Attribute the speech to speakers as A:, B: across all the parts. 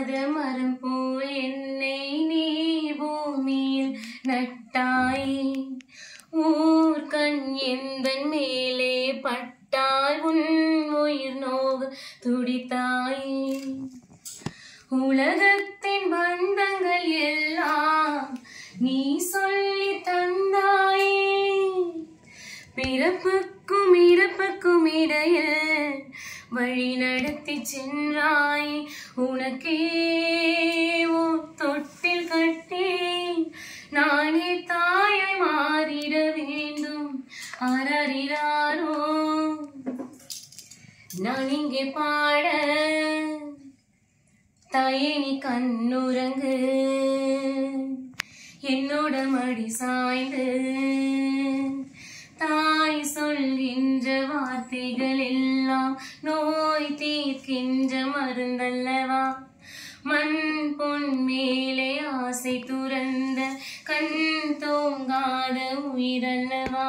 A: வாடாத மரம் போல் என்னை நீ பூமியில் நட்டாயே ஊர் கண் எந்தன் மேலே பட்டால் உன் உயிர் நோவு துடித்தாயே உலகத்தின் பந்தங்கள் எல்லாம் நீ சொல்லி தந்தாயே பிறப்புக்கும் இறப்புக்கும் இடையில் வழி நடத்தி சென்றாய் உனக்கே ஓர் தொட்டில் கட்டேன் நானே தாயை மாறிட வேண்டும் அரறிறாரோ நான் இங்கே பாட தாயே நீ கண்ணுறங்கு என்னோட மடி சாய்ந்து தாய் சொல்கின்ற வார்த்தைகள் எல்லாம் நோய் தீர்க்கின்ற மருந்தல்லவா மண் பொன் மேலே ஆசை துறந்த கண் தூங்காத உயிரல்லவா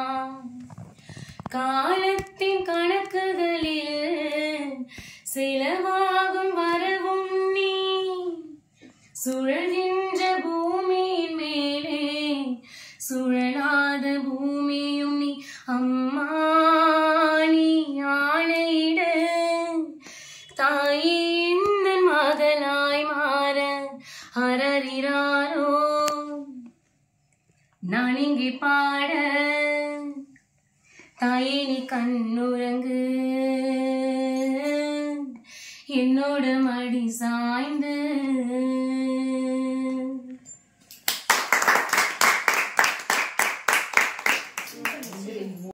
A: காலத்தின் கணக்குகளில் சிலவாகும் வரவும் நீ சுழல்கின்ற பூமியின் மேலே சுழலாத பூமியும் நீ அம்மா நீ ஆணையிட தாயே இந்த மகளாய் மாற அரறிறாரோ நான் இங்கே பாட தாயே நீ கண்ணுறங்கு என்னோட மடி சாய்ந்து